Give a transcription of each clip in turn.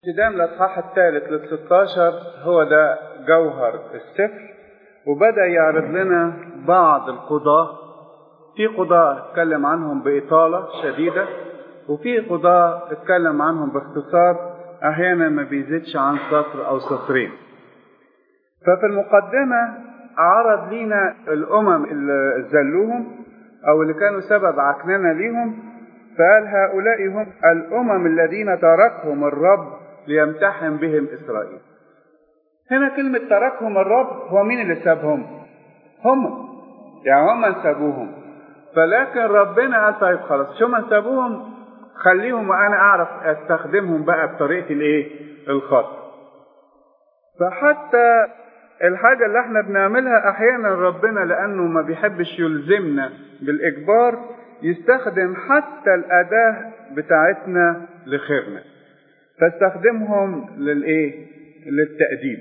ابتداء من الأصحاح الثالث لل 16 هو ده جوهر السفر وبدأ يعرض لنا بعض القضاة في قضاة اتكلم عنهم بإطالة شديدة وفي قضاة اتكلم عنهم باختصار أحيانا ما بيزيدش عن سطر أو سطرين ففي المقدمة عرض لينا الأمم اللي زلوهم أو اللي كانوا سبب عكننة ليهم فقال هؤلاء هم الأمم الذين تركهم الرب ليمتحن بهم إسرائيل هنا كلمة تركهم الرب هو مين اللي سابهم هم يعني هم سابوهم فلكن ربنا قال طيب خلاص شو ما سابوهم خليهم وانا اعرف استخدمهم بقى بطريقه الايه الخط فحتى الحاجة اللي احنا بنعملها احيانا ربنا لانه ما بيحبش يلزمنا بالاجبار يستخدم حتى الاداة بتاعتنا لخيرنا فاستخدمهم للايه للتأديب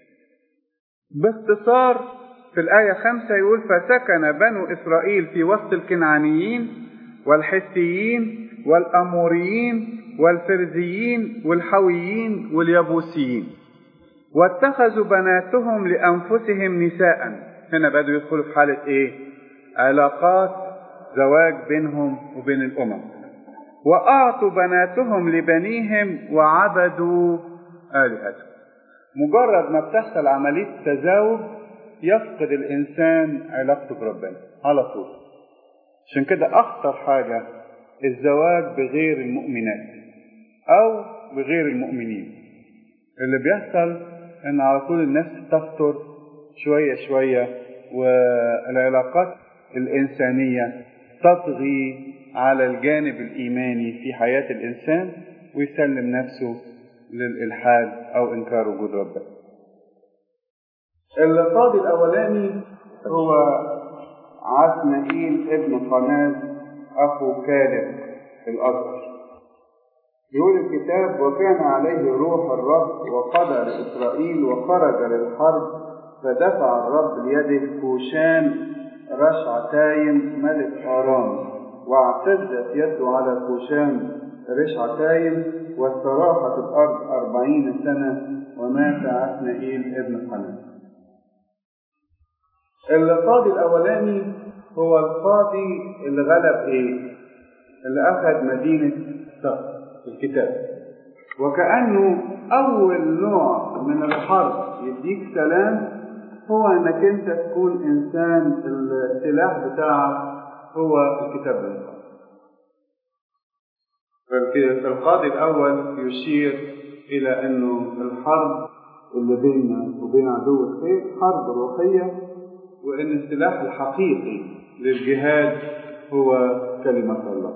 باختصار في الآية خمسة يقول فسكن بنو إسرائيل في وسط الكنعانيين والحثيين والأموريين والفرزيين والحويين واليبوسيين واتخذوا بناتهم لأنفسهم نساء هنا بدوا يدخلوا في حالة إيه؟ علاقات زواج بينهم وبين الأمم وأعطوا بناتهم لبنيهم وعبدوا آلهتهم مجرد ما بتحصل عملية تزاوج يفقد الإنسان علاقته بربنا على طول عشان كده أخطر حاجة الزواج بغير المؤمنات أو بغير المؤمنين اللي بيحصل إن على طول النفس تفتر شوية شوية والعلاقات الإنسانية تطغي على الجانب الإيماني في حياة الإنسان ويسلم نفسه للإلحاد أو إنكار وجود ربنا. القاضي الأولاني هو عثمائيل ابن قناز أخو كالب الأصغر. يقول الكتاب وكان عليه روح الرب وقضى لإسرائيل وخرج للحرب فدفع الرب ليده كوشان رشعتايم ملك آرام واعتزت يده على كوشان رشعتايم واستراحت الأرض أربعين سنة ومات عثنائيل ابن قناز القاضي الأولاني هو القاضي اللي غلب إيه؟ اللي أخذ مدينة سقط في الكتاب وكأنه أول نوع من الحرب يديك سلام هو إنك أنت تكون إنسان السلاح بتاعك هو الكتاب المقدس فالقاضي الأول يشير إلى أنه الحرب اللي بيننا وبين عدو الخير حرب روحية وأن السلاح الحقيقي للجهاد هو كلمة الله